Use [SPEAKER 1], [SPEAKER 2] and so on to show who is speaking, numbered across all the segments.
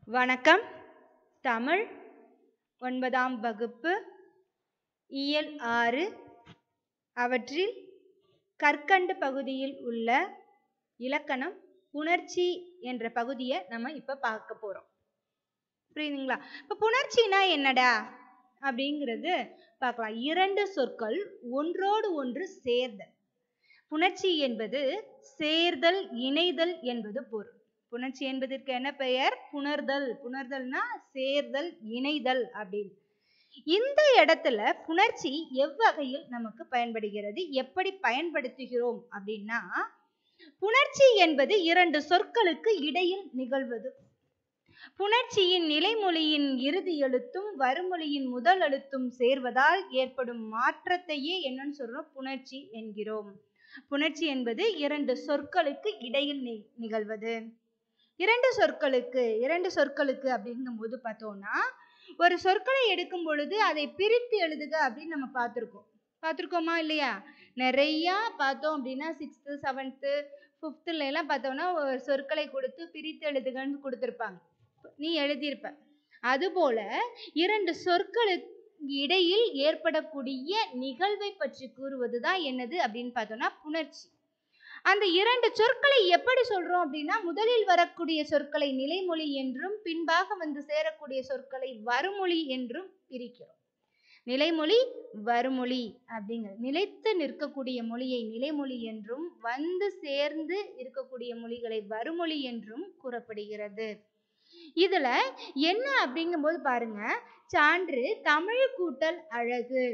[SPEAKER 1] வணக்கம் தமிழ் ஒன்பதாம் வகுப்பு இயல் ஆறு அவற்றில் கற்கண்டு பகுதியில் உள்ள இலக்கணம் புணர்ச்சி என்ற பகுதியை நம்ம இப்போ பார்க்க போகிறோம் புரியுதுங்களா இப்போ புணர்ச்சினா என்னடா அப்படிங்கிறது பார்க்கலாம் இரண்டு சொற்கள் ஒன்றோடு ஒன்று சேர்தல் புணர்ச்சி என்பது சேர்தல் இணைதல் என்பது பொருள் புணர்ச்சி என்பதற்கு என்ன பெயர் புணர்தல் புணர்தல்னா சேர்தல் இணைதல் அப்படின்னு இந்த இடத்துல புணர்ச்சி எவ்வகையில் நமக்கு பயன்படுகிறது எப்படி பயன்படுத்துகிறோம் அப்படின்னா புணர்ச்சி என்பது இரண்டு சொற்களுக்கு இடையில் நிகழ்வது புணர்ச்சியின் நிலைமொழியின் இறுதி எழுத்தும் வருமொழியின் முதல் எழுத்தும் சேர்வதால் ஏற்படும் மாற்றத்தையே என்னன்னு சொல்றோம் புணர்ச்சி என்கிறோம் புணர்ச்சி என்பது இரண்டு சொற்களுக்கு இடையில் நி- நிகழ்வது இரண்டு சொற்களுக்கு இரண்டு சொற்களுக்கு அப்படிங்கும்போது பார்த்தோம்னா ஒரு சொற்களை எடுக்கும் பொழுது அதை பிரித்து எழுதுக அப்படின்னு நம்ம பார்த்துருக்கோம் பார்த்துருக்கோமா இல்லையா நிறையா பார்த்தோம் அப்படின்னா சிக்ஸ்த்து செவன்த்து ஃபிஃப்த்துல எல்லாம் பார்த்தோம்னா ஒரு சொற்களை கொடுத்து பிரித்து எழுதுகன்னு கொடுத்துருப்பாங்க நீ எழுதியிருப்ப அதுபோல இரண்டு சொற்களுக்கு இடையில் ஏற்படக்கூடிய நிகழ்வை பற்றி கூறுவது தான் என்னது அப்படின்னு பார்த்தோம்னா புணர்ச்சி அந்த இரண்டு சொற்களை எப்படி சொல்றோம் அப்படின்னா முதலில் வரக்கூடிய சொற்களை நிலைமொழி என்றும் பின்பாக வந்து சேரக்கூடிய சொற்களை வருமொழி என்றும் பிரிக்கிறோம் நிலைமொழி வருமொழி அப்படிங்கிறது நிலைத்து நிற்கக்கூடிய மொழியை நிலைமொழி என்றும் வந்து சேர்ந்து இருக்கக்கூடிய மொழிகளை வருமொழி என்றும் கூறப்படுகிறது இதுல என்ன அப்படிங்கும்போது பாருங்க சான்று தமிழ் கூட்டல் அழகு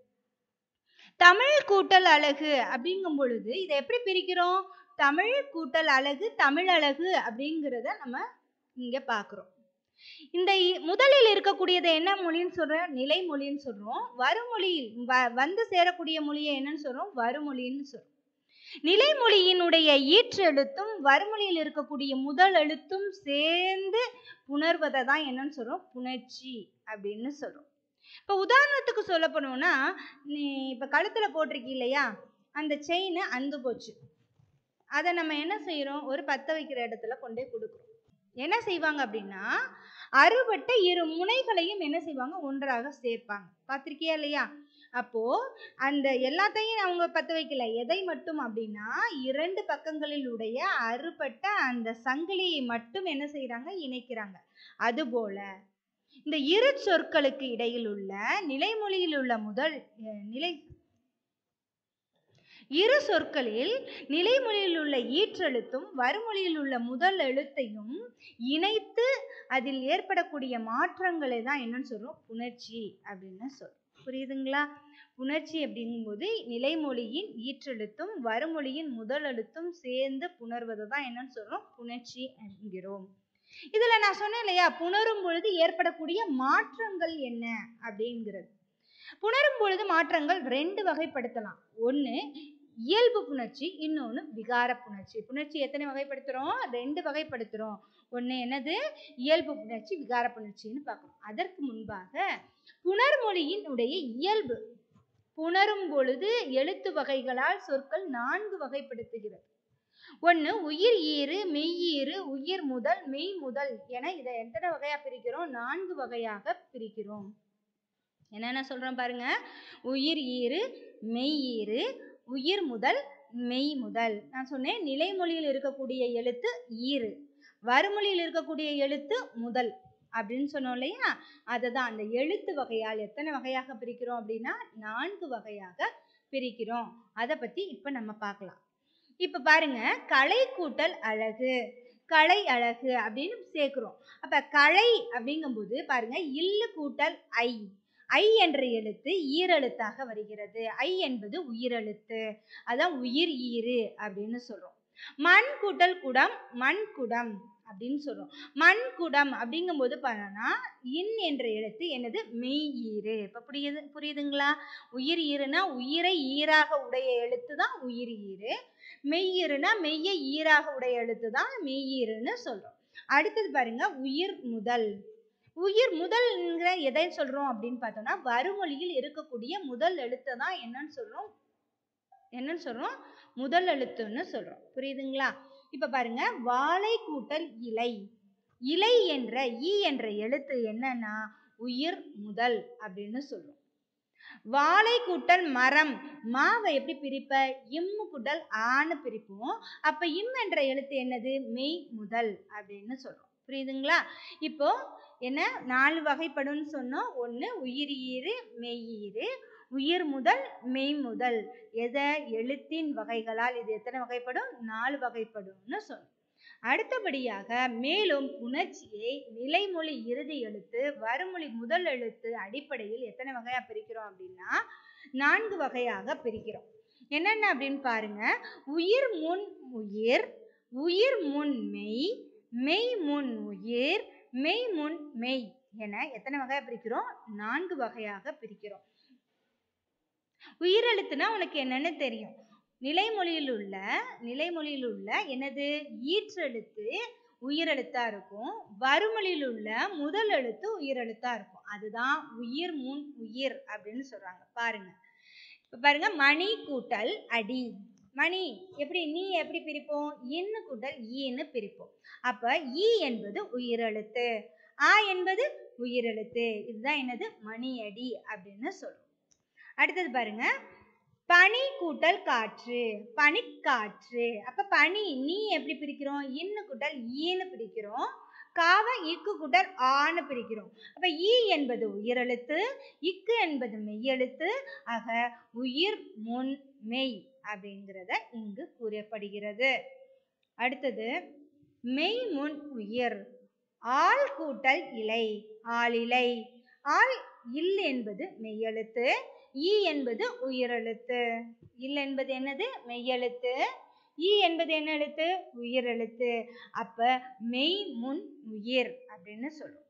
[SPEAKER 1] தமிழ் கூட்டல் அழகு அப்படிங்கும் பொழுது இதை எப்படி பிரிக்கிறோம் தமிழ் கூட்டல் அழகு தமிழ் அழகு அப்படிங்கிறத நம்ம இங்க பார்க்குறோம் இந்த இ- முதலில் இருக்கக்கூடியதை என்ன மொழின்னு சொல்றோம் நிலைமொழின்னு சொல்றோம் வருமொழியில் வ- வந்து சேரக்கூடிய மொழியை என்னன்னு சொல்றோம் வருமொழின்னு சொல்றோம் நிலைமொழியினுடைய ஈற்று எழுத்தும் வருமொழியில் இருக்கக்கூடிய முதல் எழுத்தும் சேர்ந்து புணர்வதை தான் என்னன்னு சொல்றோம் புணர்ச்சி அப்படின்னு சொல்றோம் இப்போ உதாரணத்துக்கு சொல்ல போனோம்னா நீ இப்போ கழுத்தில் போட்டிருக்கீ இல்லையா அந்த செயின் அந்து போச்சு அதை நம்ம என்ன செய்கிறோம் ஒரு பற்ற வைக்கிற இடத்துல கொண்டு போய் கொடுக்குறோம் என்ன செய்வாங்க அப்படின்னா அறுபட்ட இரு முனைகளையும் என்ன செய்வாங்க ஒன்றாக சேர்ப்பாங்க பார்த்திருக்கியா இல்லையா அப்போ அந்த எல்லாத்தையும் அவங்க பற்ற வைக்கல எதை மட்டும் அப்படின்னா இரண்டு பக்கங்களில் உடைய அறுபட்ட அந்த சங்கிலியை மட்டும் என்ன செய்றாங்க இணைக்கிறாங்க அதுபோல இந்த இரு சொற்களுக்கு இடையில் உள்ள நிலைமொழியில் உள்ள முதல் அஹ், நிலை இரு சொற்களில் நிலைமொழியில் உள்ள ஈற்றெழுத்தும் வருமொழியில் உள்ள முதல் எழுத்தையும் இணைத்து அதில் ஏற்படக்கூடிய மாற்றங்களை தான் என்னன்னு சொல்றோம் புணர்ச்சி அப்படின்னு சொல்றோம் புரியுதுங்களா புணர்ச்சி அப்படிங்கும்போது நிலைமொழியின் ஈற்றெழுத்தும் வருமொழியின் முதல் எழுத்தும் சேர்ந்து புணர்வதை தான் என்னன்னு சொல்றோம் புணர்ச்சி என்கிறோம் இதுல நான் சொன்னேன் இல்லையா புணரும் பொழுது ஏற்படக்கூடிய மாற்றங்கள் என்ன அப்படிங்கிறது புணரும் பொழுது மாற்றங்கள் ரெண்டு வகைப்படுத்தலாம் ஒன்று இயல்பு புணர்ச்சி இன்னொன்று விகார புணர்ச்சி புணர்ச்சி எத்தனை வகைப்படுத்துகிறோம் ரெண்டு வகைப்படுத்துகிறோம் ஒன்று என்னது இயல்பு புணர்ச்சி விகார புணர்ச்சின்னு பார்க்குறோம் அதற்கு முன்பாக புணர்மொழியின் உடைய இயல்பு புணரும் பொழுது எழுத்து வகைகளால் சொற்கள் நான்கு வகைப்படுத்துகிறது ஒன்று உயிர் ஈறு மெய்யீறு உயிர் முதல் மெய் முதல் என இதை எத்தனை வகையாக பிரிக்கிறோம் நான்கு வகையாக பிரிக்கிறோம் என்னென்ன சொல்கிறோம் பாருங்க உயிர் ஈறு மெய் ஈறு உயிர் முதல் மெய் முதல் நான் சொன்னேன் நிலைமொழியில் இருக்கக்கூடிய எழுத்து ஈறு வருமொழியில் இருக்கக்கூடிய எழுத்து முதல் அப்படின்னு சொன்னோம் இல்லையா அதை தான் அந்த எழுத்து வகையால் எத்தனை வகையாக பிரிக்கிறோம் அப்படின்னா நான்கு வகையாக பிரிக்கிறோம் அதை பற்றி இப்போ நம்ம பார்க்கலாம் இப்போ பாருங்க கலை கூட்டல் அழகு கலை அழகு அப்படின்னு சேர்க்கிறோம் அப்ப கலை அப்படிங்கும்போது பாருங்க இல்லு கூட்டல் ஐ ஐ என்ற எழுத்து ஈரெழுத்தாக வருகிறது ஐ என்பது உயிரெழுத்து அதான் உயிர் ஈறு அப்படின்னு சொல்றோம் மண் கூட்டல் குடம் மண் குடம் அப்படின்னு சொல்றோம் மண் குடம் அப்படிங்கும்போது பார்த்தோம்னா இன் என்ற எழுத்து என்னது மெய் ஈறு இப்போ புரியுது புரியுதுங்களா உயிர் ஈறுனா உயிரை ஈராக உடைய எழுத்து தான் உயிர் ஈறு மெய்யீறுனா மெய்யை ஈராக உடைய எழுத்து தான் மெய்யீறுன்னு சொல்றோம் அடுத்தது பாருங்க உயிர் முதல் உயிர் முதல்ங்கிற எதை சொல்றோம் அப்படின்னு பார்த்தோம்னா வருமொழியில் இருக்கக்கூடிய முதல் எழுத்தை தான் என்னன்னு சொல்றோம் என்னன்னு சொல்றோம் முதல் எழுத்துன்னு சொல்றோம் புரியுதுங்களா இப்ப பாருங்க வாழை கூட்டல் இலை இலை என்ற ஈ என்ற எழுத்து என்னன்னா உயிர் முதல் அப்படின்னு சொல்லுவோம் வாழை கூட்டல் மரம் மாவை எப்படி பிரிப்ப இம்மு கூட்டல் ஆன்னு பிரிப்போம் அப்ப இம் என்ற எழுத்து என்னது மெய் முதல் அப்படின்னு சொல்றோம் புரியுதுங்களா இப்போ என்ன நாலு வகைப்படும்னு சொன்னோம் ஒன்று உயிரியீறு மெய்யீறு உயிர் முதல் மெய் முதல் எதை எழுத்தின் வகைகளால் இது எத்தனை வகைப்படும் நாலு வகைப்படும்னு சொன்னோம் அடுத்தபடியாக மேலும் புணர்ச்சியை நிலைமொழி இறுதி எழுத்து வருமொழி முதல் எழுத்து அடிப்படையில் எத்தனை வகையா பிரிக்கிறோம் அப்படின்னா நான்கு வகையாக பிரிக்கிறோம் என்னென்ன அப்படின்னு பாருங்க உயிர் முன் உயிர் உயிர் முன் மெய் மெய் முன் உயிர் மெய் முன் மெய் என எத்தனை வகையா பிரிக்கிறோம் நான்கு வகையாக பிரிக்கிறோம் உயிரெழுத்துனா உனக்கு என்னன்னு தெரியும் நிலைமொழியில் உள்ள நிலைமொழியில் உள்ள என்னது ஈற்றெழுத்து உயிரெழுத்தா இருக்கும் வறுமொழியில் உள்ள முதல் எழுத்து உயிரெழுத்தா இருக்கும் அதுதான் உயிர் முன் உயிர் அப்படின்னு சொல்றாங்க பாருங்க இப்ப பாருங்க மணி கூட்டல் அடி மணி எப்படி நீ எப்படி பிரிப்போம் இன்னு கூட்டல் ஈன்னு பிரிப்போம் அப்ப ஈ என்பது உயிரெழுத்து ஆ என்பது உயிரெழுத்து இதுதான் என்னது மணி அடி அப்படின்னு சொல்றோம் அடுத்தது பாருங்க பனி கூட்டல் காற்று பனிக்காற்று அப்ப பனி நீ எப்படி பிரிக்கிறோம் இன்னு கூட்டல் ஈன்னு பிரிக்கிறோம் காவ இக்கு கூட்டல் ஆன்னு பிரிக்கிறோம் அப்ப ஈ என்பது உயிரெழுத்து இக்கு என்பது மெய்யெழுத்து ஆக உயிர் முன் மெய் அப்படிங்கிறத இங்கு கூறப்படுகிறது அடுத்தது மெய் முன் உயிர் ஆள் கூட்டல் இலை ஆளிலை ஆள் இல் என்பது மெய்யெழுத்து ஈ என்பது உயிரெழுத்து இல் என்பது என்னது மெய்யெழுத்து ஈ என்பது என்ன எழுத்து உயிரெழுத்து அப்ப மெய் முன் உயிர் அப்படின்னு சொல்லுவோம்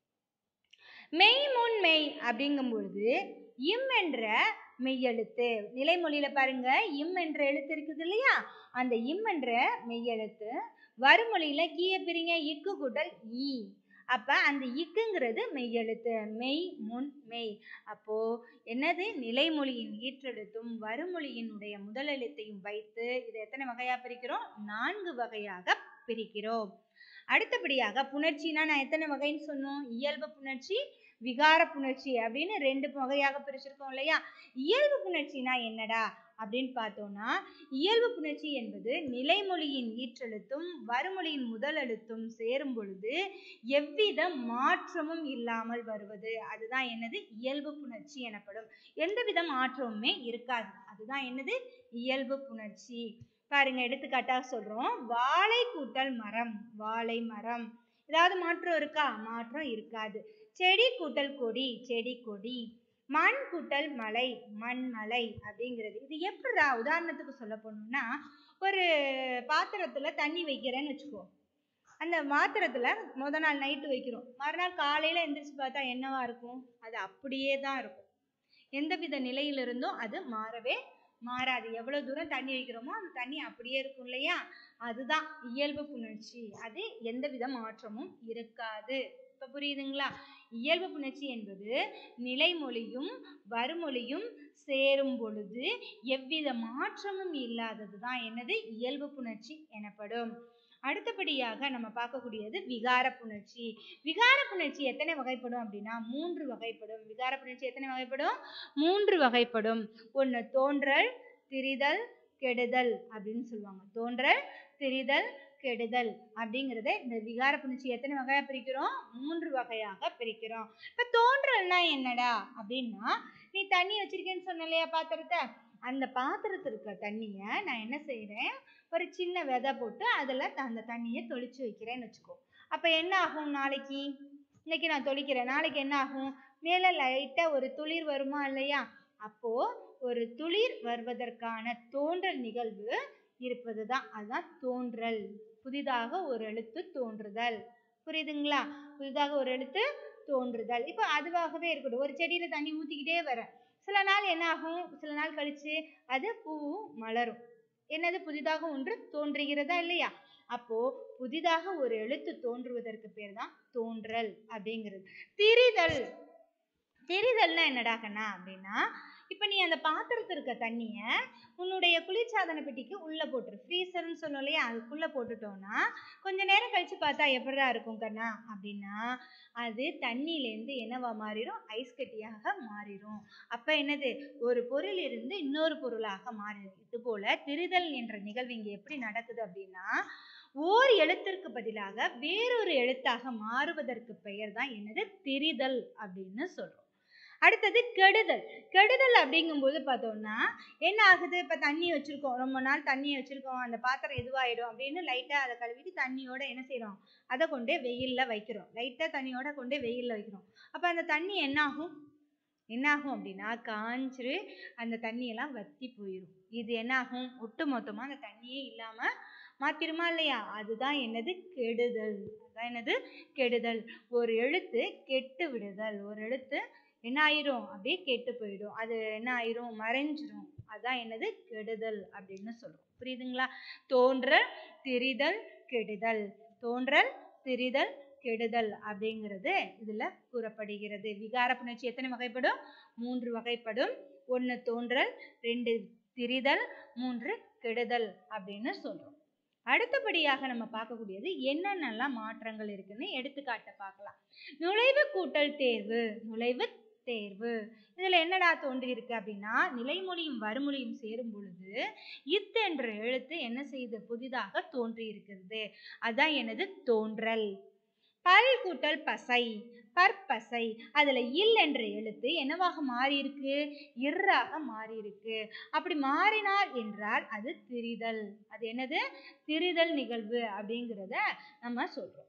[SPEAKER 1] மெய் முன் மெய் அப்படிங்கும் பொழுது இம் என்ற மெய்யெழுத்து நிலைமொழியில பாருங்க இம் என்ற எழுத்து இருக்குது இல்லையா அந்த இம் என்ற மெய்யெழுத்து வருமொழியில கீழே பிரிங்க இக்கு கூட்டல் ஈ அப்ப அந்த இக்குங்கிறது மெய்யெழுத்து மெய் முன் மெய் அப்போ என்னது நிலைமொழியின் ஈற்றெழுத்தும் வருமொழியினுடைய முதல் எழுத்தையும் வைத்து இதை எத்தனை வகையா பிரிக்கிறோம் நான்கு வகையாக பிரிக்கிறோம் அடுத்தபடியாக புணர்ச்சினா நான் எத்தனை வகைன்னு சொன்னோம் இயல்பு புணர்ச்சி விகார புணர்ச்சி அப்படின்னு ரெண்டு வகையாக பிரிச்சிருக்கோம் இல்லையா இயல்பு புணர்ச்சினா என்னடா அப்படின்னு பார்த்தோம்னா இயல்பு புணர்ச்சி என்பது நிலைமொழியின் ஈற்றெழுத்தும் வருமொழியின் முதல் எழுத்தும் சேரும் பொழுது எவ்வித மாற்றமும் இல்லாமல் வருவது அதுதான் என்னது இயல்பு புணர்ச்சி எனப்படும் எந்தவித மாற்றமுமே இருக்காது அதுதான் என்னது இயல்பு புணர்ச்சி பாருங்க எடுத்துக்காட்டாக சொல்றோம் வாழை கூட்டல் மரம் வாழை மரம் ஏதாவது மாற்றம் இருக்கா மாற்றம் இருக்காது செடி கூட்டல் கொடி செடி கொடி மண் கூட்டல் மலை மண் மலை அப்படிங்கிறது இது எப்படிடா உதாரணத்துக்கு சொல்ல போனோம்னா ஒரு பாத்திரத்துல தண்ணி வைக்கிறேன்னு வச்சுக்கோ அந்த பாத்திரத்துல முத நாள் நைட்டு வைக்கிறோம் மறுநாள் காலையில எந்திரிச்சு பார்த்தா என்னவா இருக்கும் அது அப்படியே தான் இருக்கும் எந்தவித நிலையிலிருந்தும் அது மாறவே மாறாது எவ்வளவு தூரம் தண்ணி வைக்கிறோமோ அந்த தண்ணி அப்படியே இருக்கும் இல்லையா அதுதான் இயல்பு புணர்ச்சி அது எந்தவித மாற்றமும் இருக்காது இப்ப புரியுதுங்களா இயல்பு புணர்ச்சி என்பது நிலைமொழியும் வருமொழியும் சேரும் பொழுது எவ்வித மாற்றமும் இல்லாதது தான் என்னது இயல்பு புணர்ச்சி எனப்படும் அடுத்தபடியாக நம்ம பார்க்கக்கூடியது விகார புணர்ச்சி விகார புணர்ச்சி எத்தனை வகைப்படும் அப்படின்னா மூன்று வகைப்படும் விகார புணர்ச்சி எத்தனை வகைப்படும் மூன்று வகைப்படும் ஒன்று தோன்றல் திரிதல் கெடுதல் அப்படின்னு சொல்லுவாங்க தோன்றல் திரிதல் கெடுதல் அப்படிங்கிறத இந்த விகார புணர்ச்சி எத்தனை வகையா பிரிக்கிறோம் மூன்று வகையாக பிரிக்கிறோம் இப்ப தோன்றல்னா என்னடா அப்படின்னா நீ தண்ணி வச்சிருக்கேன்னு சொன்ன இல்லையா பாத்திரத்தை அந்த பாத்திரத்தில் இருக்க தண்ணியை நான் என்ன செய்கிறேன் ஒரு சின்ன விதை போட்டு அதில் அந்த தண்ணியை தொளிச்சு வைக்கிறேன்னு வச்சுக்கோ அப்போ என்ன ஆகும் நாளைக்கு இன்னைக்கு நான் தொளிக்கிறேன் நாளைக்கு என்ன ஆகும் மேலே லைட்டாக ஒரு துளிர் வருமா இல்லையா அப்போது ஒரு துளிர் வருவதற்கான தோன்றல் நிகழ்வு இருப்பது தான் அதுதான் தோன்றல் புதிதாக ஒரு எழுத்து தோன்றுதல் புரியுதுங்களா புதிதாக ஒரு எழுத்து தோன்றுதல் இப்போ அதுவாகவே இருக்கட்டும் ஒரு செடியில தண்ணி ஊற்றிக்கிட்டே வரேன் சில நாள் என்ன ஆகும் சில நாள் கழிச்சு அது பூவும் மலரும் என்னது புதிதாக ஒன்று தோன்றுகிறதா இல்லையா அப்போ புதிதாக ஒரு எழுத்து தோன்றுவதற்கு பேர் தான் தோன்றல் அப்படிங்கிறது திரிதல் திரிதல்னா என்னடா கண்ணா அப்படின்னா இப்போ நீ அந்த பாத்திரத்தில் இருக்க தண்ணியை உன்னுடைய குளிர்சாதன பெட்டிக்கு உள்ளே போட்டுரு ஃப்ரீசர்னு சொன்னோம் இல்லையா அதுக்குள்ளே போட்டுட்டோன்னா கொஞ்ச நேரம் கழித்து பார்த்தா எப்படிடா இருக்கும் கண்ணா அப்படின்னா அது தண்ணியிலேருந்து என்னவா மாறிடும் ஐஸ் கட்டியாக மாறிடும் அப்போ என்னது ஒரு பொருள் இருந்து இன்னொரு பொருளாக மாறிடும் இது போல திரிதல் என்ற நிகழ்வு இங்கே எப்படி நடக்குது அப்படின்னா ஓர் எழுத்திற்கு பதிலாக வேறொரு எழுத்தாக மாறுவதற்கு பெயர் தான் என்னது திரிதல் அப்படின்னு சொல்றோம் அடுத்தது கெடுதல் கெடுதல் அப்படிங்கும்போது பார்த்தோம்னா என்ன ஆகுது இப்போ தண்ணி வச்சுருக்கோம் ரொம்ப நாள் தண்ணியை வச்சுருக்கோம் அந்த பாத்திரம் எதுவாகிடும் அப்படின்னு லைட்டாக அதை கழுவிட்டு தண்ணியோட என்ன செய்கிறோம் அதை கொண்டே வெயிலில் வைக்கிறோம் லைட்டாக தண்ணியோட கொண்டே வெயிலில் வைக்கிறோம் அப்போ அந்த தண்ணி என்னாகும் என்னாகும் அப்படின்னா காஞ்சு அந்த தண்ணியெல்லாம் வத்தி போயிடும் இது என்னாகும் ஒட்டு மொத்தமாக அந்த தண்ணியே இல்லாமல் மாத்திருமா இல்லையா அதுதான் என்னது கெடுதல் அதுதான் என்னது கெடுதல் ஒரு எழுத்து கெட்டு விடுதல் ஒரு எழுத்து என்ன ஆயிரும் அப்படியே கெட்டு போயிடும் அது என்ன ஆயிரும் மறைஞ்சிரும் அதான் என்னது கெடுதல் அப்படின்னு சொல்றோம் புரியுதுங்களா தோன்றல் திரிதல் கெடுதல் தோன்றல் திரிதல் கெடுதல் அப்படிங்கிறது இதுல கூறப்படுகிறது விகார புணர்ச்சி எத்தனை வகைப்படும் மூன்று வகைப்படும் ஒன்று தோன்றல் ரெண்டு திரிதல் மூன்று கெடுதல் அப்படின்னு சொல்றோம் அடுத்தபடியாக நம்ம பார்க்கக்கூடியது என்னென்னலாம் மாற்றங்கள் இருக்குன்னு எடுத்துக்காட்ட பார்க்கலாம் நுழைவு கூட்டல் தேர்வு நுழைவு தேர்வு இதுல என்னடா தோன்றி இருக்கு அப்படின்னா நிலைமொழியும் வறுமொழியும் சேரும் பொழுது இத் என்ற எழுத்து என்ன செய்து புதிதாக தோன்றி இருக்கிறது அதான் எனது தோன்றல் பல் கூட்டல் பசை பற்பசை அதுல இல் என்ற எழுத்து என்னவாக மாறி இருக்கு இர்ராக மாறி இருக்கு அப்படி மாறினார் என்றால் அது திரிதல் அது என்னது திரிதல் நிகழ்வு அப்படிங்கிறத நம்ம சொல்றோம்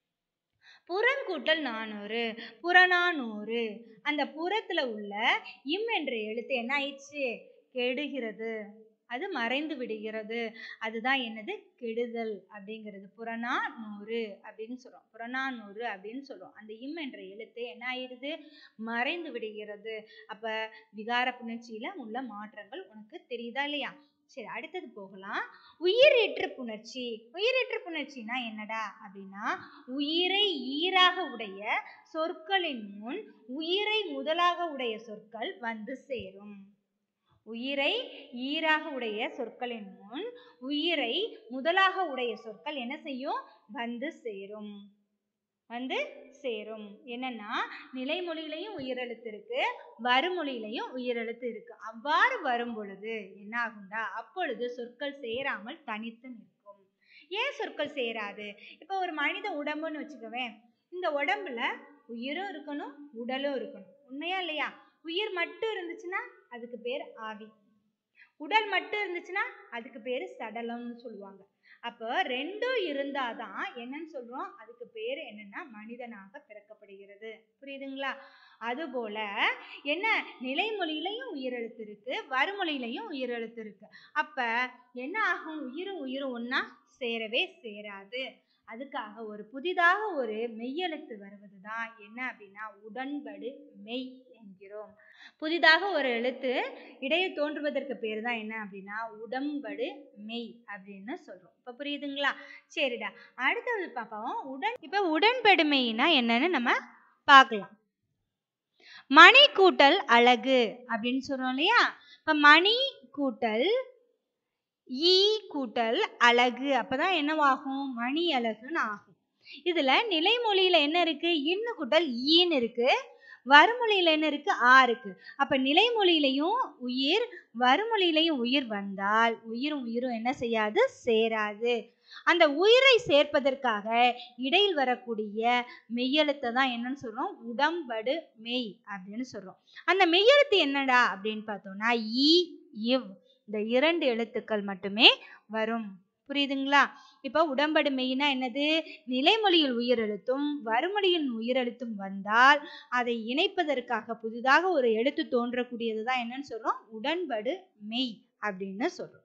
[SPEAKER 1] புறங்கூட்டல் நானூறு புறநானூறு அந்த புறத்துல உள்ள இம் என்ற எழுத்து என்ன ஆயிடுச்சு கெடுகிறது அது மறைந்து விடுகிறது அதுதான் என்னது கெடுதல் அப்படிங்கிறது புறநா நூறு அப்படின்னு சொல்றோம் புறநா நூறு அப்படின்னு சொல்றோம் அந்த இம் என்ற எழுத்து என்ன ஆயிடுது மறைந்து விடுகிறது அப்ப விகார புணர்ச்சியில உள்ள மாற்றங்கள் உனக்கு தெரியுதா இல்லையா சரி அடுத்தது போகலாம் உயிரேற்று புணர்ச்சி உயிரேற்று புணர்ச்சினா என்னடா அப்படின்னா உயிரை ஈராக உடைய சொற்களின் முன் உயிரை முதலாக உடைய சொற்கள் வந்து சேரும் உயிரை ஈராக உடைய சொற்களின் முன் உயிரை முதலாக உடைய சொற்கள் என்ன செய்யும் வந்து சேரும் வந்து சேரும் என்னன்னா நிலைமொழியிலையும் உயிரெழுத்து இருக்கு வறுமொழியிலையும் உயிரெழுத்து இருக்கு அவ்வாறு வரும் பொழுது என்ன ஆகும்டா அப்பொழுது சொற்கள் சேராமல் தனித்து நிற்கும் ஏன் சொற்கள் சேராது இப்போ ஒரு மனித உடம்புன்னு வச்சுக்கவேன் இந்த உடம்புல உயிரும் இருக்கணும் உடலும் இருக்கணும் உண்மையா இல்லையா உயிர் மட்டும் இருந்துச்சுன்னா அதுக்கு பேர் ஆவி உடல் மட்டும் இருந்துச்சுன்னா அதுக்கு பேர் சடலம்னு சொல்லுவாங்க அப்போ ரெண்டும் இருந்தாதான் என்னன்னு சொல்றோம் அதுக்கு பேர் என்னன்னா மனிதனாக பிறக்கப்படுகிறது புரியுதுங்களா அதுபோல என்ன நிலைமொழியிலையும் உயிரெழுத்து இருக்கு வறுமொழியிலையும் உயிரெழுத்து இருக்கு அப்ப என்ன ஆகும் உயிரும் உயிரும் ஒன்னா சேரவே சேராது அதுக்காக ஒரு புதிதாக ஒரு மெய்யெழுத்து வருவது தான் என்ன அப்படின்னா உடன்படு மெய் என்கிறோம் புதிதாக ஒரு எழுத்து இடையே தோன்றுவதற்கு பேர் தான் என்ன அப்படின்னா உடம்படு மெய் அப்படின்னு சொல்றோம் இப்போ புரியுதுங்களா சரிடா அடுத்தது பார்ப்போம் உடன் இப்போ உடன்படுமைனா என்னன்னு நம்ம பார்க்கலாம் மணி கூட்டல் அழகு அப்படின்னு சொல்றோம் இல்லையா இப்போ மணி கூட்டல் ஈ கூட்டல் அழகு அப்பதான் என்னவாகும் மணி அழகுன்னு ஆகும் இதுல நிலைமொழியில என்ன இருக்கு இன்னு கூட்டல் ஈன்னு இருக்கு வறுமொழியில என்ன இருக்கு ஆ இருக்கு அப்ப நிலைமொழியிலையும் உயிர் வறுமொழியிலையும் உயிர் வந்தால் உயிரும் உயிரும் என்ன செய்யாது சேராது அந்த உயிரை சேர்ப்பதற்காக இடையில் வரக்கூடிய மெய்யெழுத்தை தான் என்னன்னு சொல்றோம் உடம்படு மெய் அப்படின்னு சொல்றோம் அந்த மெய்யெழுத்து என்னடா அப்படின்னு பார்த்தோம்னா ஈ இவ் இந்த இரண்டு எழுத்துக்கள் மட்டுமே வரும் புரியுதுங்களா இப்போ உடம்படு மெய்னா என்னது நிலைமொழியில் உயிரெழுத்தும் வறுமொழியில் உயிரெழுத்தும் வந்தால் அதை இணைப்பதற்காக புதிதாக ஒரு எழுத்து தோன்றக்கூடியது தான் என்னன்னு சொல்றோம் உடன்படு மெய் அப்படின்னு சொல்றோம்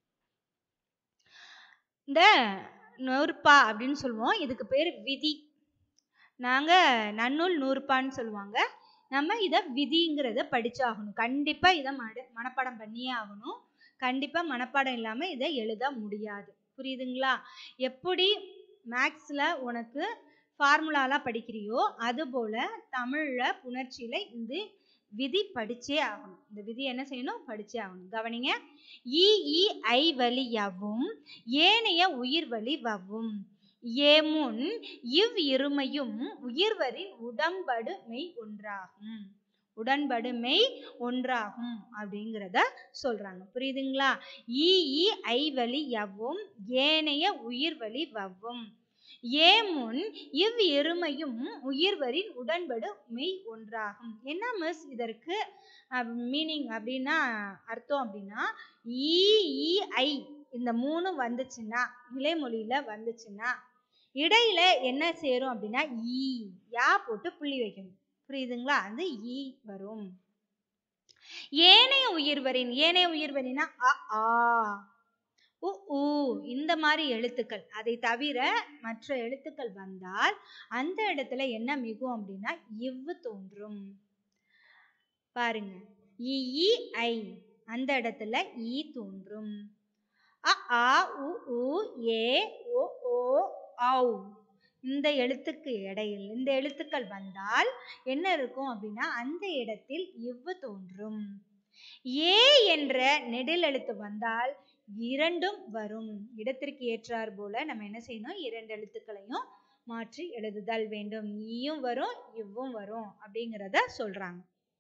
[SPEAKER 1] இந்த நூற்பா அப்படின்னு சொல்லுவோம் இதுக்கு பேர் விதி நாங்கள் நன்னூல் நூற்பான்னு சொல்லுவாங்க நம்ம இதை விதிங்கிறத படிச்சாகணும் கண்டிப்பாக இதை மட மனப்பாடம் பண்ணியே ஆகணும் கண்டிப்பாக மனப்பாடம் இல்லாமல் இதை எழுத முடியாது புரியுதுங்களா எப்படி மேக்ஸில் உனக்கு ஃபார்முலாலாம் படிக்கிறியோ அதுபோல் தமிழில் புணர்ச்சியில் இந்த விதி படிச்சே ஆகணும் இந்த விதி என்ன செய்யணும் படிச்சே ஆகணும் கவனிங்க ஈ ஈ ஐ வழி யவ்வும் ஏனைய உயிர் வழி வவ்வும் ஏமுன் இவ் இருமையும் உயிர்வரின் உடம்படு மெய் ஒன்றாகும் உடன்படு மெய் ஒன்றாகும் அப்படிங்கிறத சொல்றாங்க புரியுதுங்களா ஈ ஈ ஐ வழி யவ்வும் ஏனைய உயிர் வழி வவ்வும் ஏமுன் இவ் இருமையும் உயிர்வரின் உடன்படு மெய் ஒன்றாகும் என்ன மிஸ் இதற்கு மீனிங் அப்படின்னா அர்த்தம் அப்படின்னா ஈ ஈ ஐ இந்த மூணு வந்துச்சுன்னா நிலைமொழியில வந்துச்சுன்னா இடையில என்ன சேரும் அப்படின்னா ஈ யா போட்டு புள்ளி வைக்கணும் புரியுதுங்களா அது ஈ வரும் ஏனைய உயிர்வரின் ஏனைய உயிர்வரினா அ ஆ உ ஊ இந்த மாதிரி எழுத்துக்கள் அதை தவிர மற்ற எழுத்துக்கள் வந்தால் அந்த இடத்துல என்ன மிகும் அப்படின்னா இவ்வு தோன்றும் பாருங்க இ ஈ ஐ அந்த இடத்துல ஈ தோன்றும் அ ஆ உ ஊ ஏ ஓ ஓ ஔ இந்த எழுத்துக்கு இடையில் இந்த எழுத்துக்கள் வந்தால் என்ன இருக்கும் அப்படின்னா அந்த இடத்தில் இவ்வு தோன்றும் ஏ என்ற நெடில் எழுத்து வந்தால் இரண்டும் வரும் இடத்திற்கு ஏற்றார் போல நம்ம என்ன செய்யணும் இரண்டு எழுத்துக்களையும் மாற்றி எழுதுதல் வேண்டும் ஈயும் வரும் இவ்வும் வரும் அப்படிங்கிறத சொல்றாங்க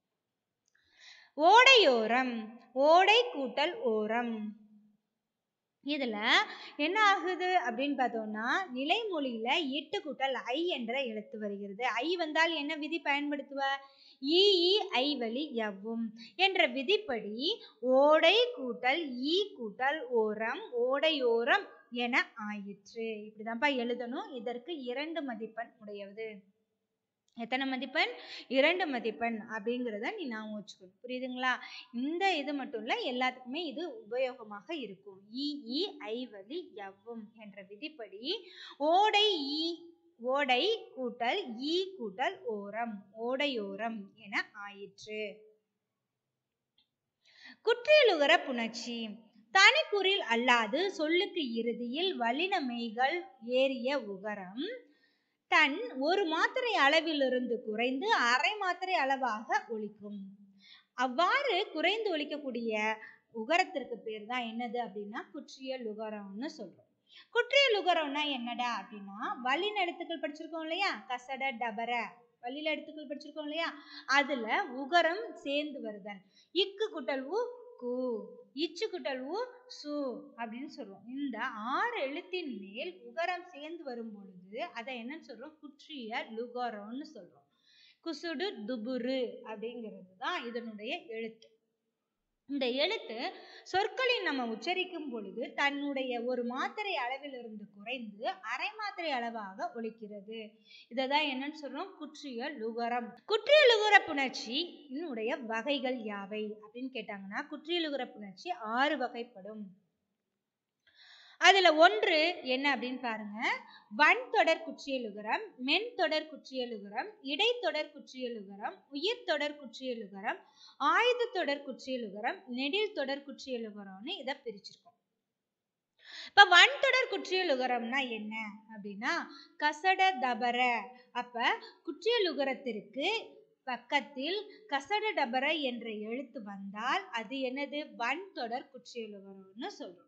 [SPEAKER 1] ஓடையோரம் ஓடை கூட்டல் ஓரம் இதுல என்ன ஆகுது அப்படின்னு பார்த்தோம்னா நிலைமொழியில எட்டு கூட்டல் ஐ என்ற எழுத்து வருகிறது ஐ வந்தால் என்ன விதி பயன்படுத்துவ ஈ ஈ ஐ வழி எவ்வும் என்ற விதிப்படி ஓடை கூட்டல் ஈ கூட்டல் ஓரம் ஓடையோரம் என ஆயிற்று இப்படிதான்ப்பா எழுதணும் இதற்கு இரண்டு மதிப்பெண் உடையது எத்தனை மதிப்பெண் இரண்டு மதிப்பெண் அப்படிங்கிறத நீ நான் வச்சுக்கணும் புரியுதுங்களா இந்த இது மட்டும் இல்லை எல்லாத்துக்குமே இது உபயோகமாக இருக்கும் இ இ ஐ வழி எவ்வும் என்ற விதிப்படி ஓடை ஈ ஓடை கூட்டல் ஈ கூட்டல் ஓரம் ஓடையோரம் என ஆயிற்று குற்றியலுகர புணர்ச்சி தனிக்குறில் அல்லாது சொல்லுக்கு இறுதியில் வல்லின மெய்கள் ஏறிய உகரம் தன் ஒரு மாத்திரை அளவிலிருந்து குறைந்து அரை மாத்திரை அளவாக ஒலிக்கும் அவ்வாறு குறைந்து ஒலிக்கக்கூடிய உகரத்திற்கு பேர் தான் என்னது அப்படின்னா குற்றிய லுகரம்னு சொல்றோம் குற்றிய லுகரம்னா என்னடா அப்படின்னா வல்லின எழுத்துக்கள் படிச்சிருக்கோம் இல்லையா கசட டபர வல்லின எழுத்துக்கள் படிச்சிருக்கோம் இல்லையா அதுல உகரம் சேர்ந்து வருதல் இக்கு குட்டல் உ கு இச்சு குட்டல் உ சு அப்படின்னு சொல்றோம் இந்த ஆறு எழுத்தின் மேல் உகரம் சேர்ந்து வரும் பொழுது அதை என்னன்னு சொல்றோம் குற்றிய லுகரம்னு சொல்றோம் குசுடு துபுரு அப்படிங்கிறது தான் இதனுடைய எழுத்து இந்த எழுத்து சொற்களில் நம்ம உச்சரிக்கும் பொழுது தன்னுடைய ஒரு மாத்திரை அளவிலிருந்து குறைந்து அரை மாத்திரை அளவாக ஒலிக்கிறது இதை தான் என்னன்னு சொல்றோம் குற்றிய லுகரம் குற்றிய லுகர புணர்ச்சி இதனுடைய வகைகள் யாவை அப்படின்னு கேட்டாங்கன்னா குற்றிய லுகர புணர்ச்சி ஆறு வகைப்படும் அதுல ஒன்று என்ன அப்படின்னு பாருங்க வன் தொடர் குற்றியலுகரம் மென் தொடர் குற்றியலுகரம் இடைத்தொடர் குற்றியலுகரம் உயிர் தொடர் குற்றியலுகரம் ஆயுத தொடர் குற்றியலுகரம் நெடில் தொடர் குற்றியலுகரம்னு இதை பிரிச்சிருக்கோம் இப்ப வன் தொடர் குற்றியலுகரம்னா என்ன அப்படின்னா கசட தபர அப்ப குற்றியலுகரத்திற்கு பக்கத்தில் கசட டபர என்ற எழுத்து வந்தால் அது என்னது வன் தொடர் குற்றியலுகரம்னு சொல்றோம்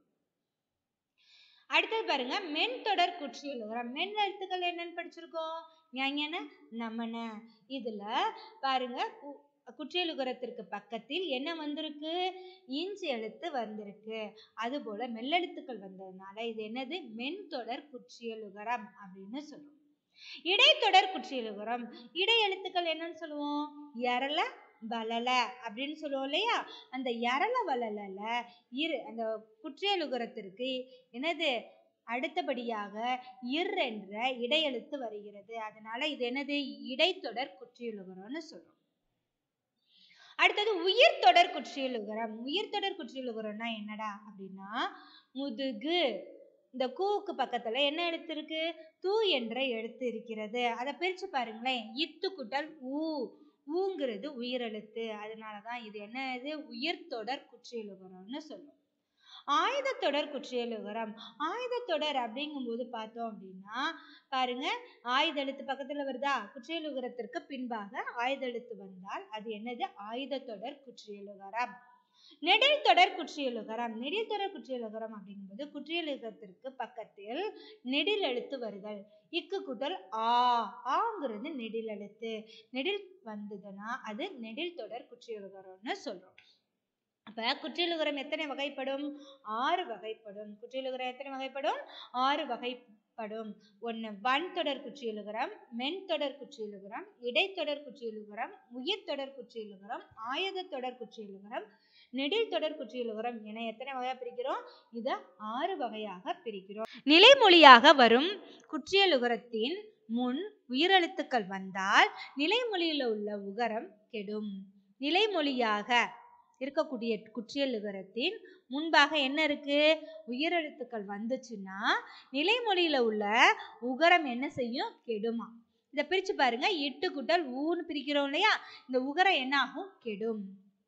[SPEAKER 1] அடுத்தது பாருங்க மென் தொடர் குற்றியலுகரம் மென் எழுத்துக்கள் என்னன்னு படிச்சிருக்கோம் ஞான நமன இதுல பாருங்க கு- குற்றியலுகரத்திற்கு பக்கத்தில் என்ன வந்திருக்கு இன்ச் எழுத்து வந்திருக்கு அதுபோல மெல்லெழுத்துக்கள் வந்ததுனால இது என்னது மென் தொடர் குற்றியலுகரம் அப்படின்னு சொல்றோம் இடைத்தொடர் குற்றியலுகரம் இடை எழுத்துக்கள் என்னன்னு சொல்லுவோம் எரல வளல அப்படின்னு சொல்லுவோம் இல்லையா அந்த எரல வளலல இரு அந்த குற்றியலுகரத்திற்கு என்னது அடுத்தபடியாக இர் என்ற இடையெழுத்து வருகிறது அதனால இது என்னது இடைத்தொடர் குற்றியலுகரம்னு சொல்றோம் அடுத்தது உயிர் தொடர் குற்றியலுகரம் உயிர் தொடர் குற்றியலுகரம்னா என்னடா அப்படின்னா முதுகு இந்த கூவுக்கு பக்கத்துல என்ன எழுத்து இருக்கு தூ என்ற எழுத்து இருக்கிறது அதை பிரிச்சு பாருங்களேன் இத்து குட்டல் ஊ ஊங்கிறது உயிரெழுத்து அதனாலதான் இது என்னது உயிர் தொடர் குற்றியலுகரம்னு சொல்லும் ஆயுதத்தொடர் குற்றியலுகரம் ஆயுதத்தொடர் அப்படிங்கும்போது பார்த்தோம் அப்படின்னா பாருங்க ஆயுத எழுத்து பக்கத்துல வருதா குற்றியலுகரத்திற்கு பின்பாக ஆயுத எழுத்து வந்தால் அது என்னது ஆயுதத்தொடர் குற்றியலுகரம் நெடில் தொடர் குற்றியலுகரம் நெடில் தொடர் குற்றியலுகரம் அப்படிங்கும்போது குற்றியலுகரத்திற்கு பக்கத்தில் நெடில் எழுத்து வருதல் இக்கு கூட்டல் ஆ ஆங்கிறது நெடில் எழுத்து நெடில் வந்ததுன்னா அது நெடில் தொடர் குற்றியலுகரம்னு சொல்றோம் அப்ப குற்றியலுகரம் எத்தனை வகைப்படும் ஆறு வகைப்படும் குற்றியலுகரம் எத்தனை வகைப்படும் ஆறு வகைப்படும் ஒன்று வன் தொடர் குற்றியலுகரம் மென் தொடர் குற்றியலுகரம் இடைத்தொடர் குற்றியலுகரம் உயிர்த்தொடர் குற்றியலுகரம் ஆயுத தொடர் குற்றியலுகரம் நெடில் தொடர் குற்றியலுகரம் என எத்தனை வகையா பிரிக்கிறோம் இதை ஆறு வகையாக பிரிக்கிறோம் நிலைமொழியாக வரும் குற்றியலுகரத்தின் முன் உயிரெழுத்துக்கள் வந்தால் நிலைமொழியில் உள்ள உகரம் கெடும் நிலைமொழியாக இருக்கக்கூடிய குற்றியலுகரத்தின் முன்பாக என்ன இருக்கு உயிரெழுத்துக்கள் வந்துச்சுன்னா நிலைமொழியில உள்ள உகரம் என்ன செய்யும் கெடுமா இதை பிரிச்சு பாருங்க எட்டு குட்டல் ஊன்னு பிரிக்கிறோம் இல்லையா இந்த உகரம் என்ன ஆகும் கெடும்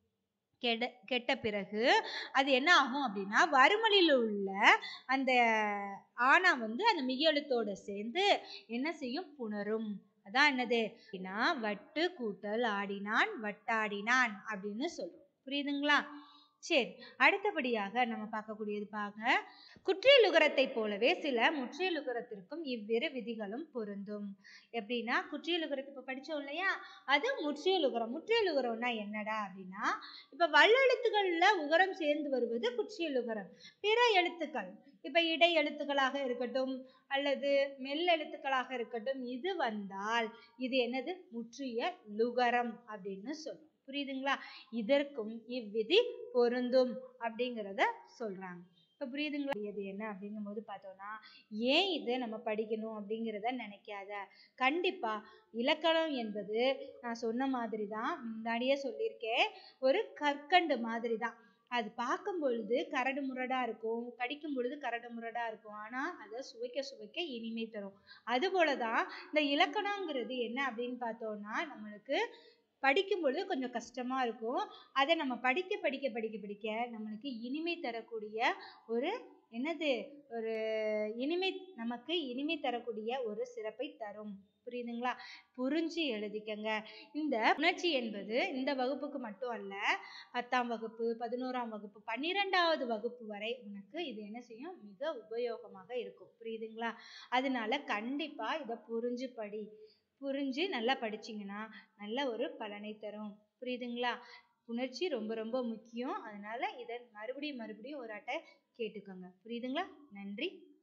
[SPEAKER 1] கெட கெட்ட பிறகு அது என்ன ஆகும் அப்படின்னா வறுமொழியில் உள்ள அந்த ஆனா வந்து அந்த மிகெழுத்தோட சேர்ந்து என்ன செய்யும் புணரும் அதான் என்னது அப்படின்னா வட்டு கூட்டல் ஆடினான் வட்டாடினான் அப்படின்னு சொல்றோம் புரியுதுங்களா சரி அடுத்தபடியாக நம்ம பார்க்கக்கூடியது பாருங்க குற்றியலுகரத்தை போலவே சில முற்றியலுகரத்திற்கும் இவ்விரு விதிகளும் பொருந்தும் எப்படின்னா குற்றியலுகரத்தை இப்போ படித்தோம் இல்லையா அது முற்றியலுகரம் முற்றியலுகரம்னா என்னடா அப்படின்னா இப்போ வல்லெழுத்துக்கள்ல உகரம் சேர்ந்து வருவது குற்றியலுகரம் பிற எழுத்துக்கள் இப்போ இடை எழுத்துக்களாக இருக்கட்டும் அல்லது மெல் எழுத்துக்களாக இருக்கட்டும் இது வந்தால் இது என்னது முற்றிய லுகரம் அப்படின்னு சொல்றோம் புரியுதுங்களா இதற்கும் இவ்விதி பொருந்தும் அப்படிங்கிறத சொல்றாங்க இப்போ புரியுதுங்களா இது என்ன அப்படிங்கும்போது பார்த்தோம்னா ஏன் இது நம்ம படிக்கணும் அப்படிங்கிறத நினைக்காத கண்டிப்பா இலக்கணம் என்பது நான் சொன்ன மாதிரி தான் முன்னாடியே சொல்லியிருக்கேன் ஒரு கற்கண்டு மாதிரி தான் அது பார்க்கும் பொழுது கரடு முரடா இருக்கும் கடிக்கும் பொழுது கரடு முரடா இருக்கும் ஆனா அதை சுவைக்க சுவைக்க இனிமை தரும் அதுபோல தான் இந்த இலக்கணங்கிறது என்ன அப்படின்னு பார்த்தோம்னா நம்மளுக்கு படிக்கும் பொழுது கொஞ்சம் கஷ்டமா இருக்கும் அதை நம்ம படிக்க படிக்க படிக்க படிக்க நம்மளுக்கு இனிமை தரக்கூடிய ஒரு என்னது ஒரு இனிமை நமக்கு இனிமை தரக்கூடிய ஒரு சிறப்பை தரும் புரியுதுங்களா புரிஞ்சு எழுதிக்கங்க இந்த உணர்ச்சி என்பது இந்த வகுப்புக்கு மட்டும் அல்ல பத்தாம் வகுப்பு பதினோராம் வகுப்பு பன்னிரெண்டாவது வகுப்பு வரை உனக்கு இது என்ன செய்யும் மிக உபயோகமாக இருக்கும் புரியுதுங்களா அதனால கண்டிப்பா இதை புரிஞ்சு படி புரிஞ்சு நல்லா படிச்சீங்கன்னா நல்ல ஒரு பலனை தரும் புரியுதுங்களா உணர்ச்சி ரொம்ப ரொம்ப முக்கியம் அதனால இதை மறுபடியும் மறுபடியும் ஒரு அட்டை கேட்டுக்கோங்க புரியுதுங்களா நன்றி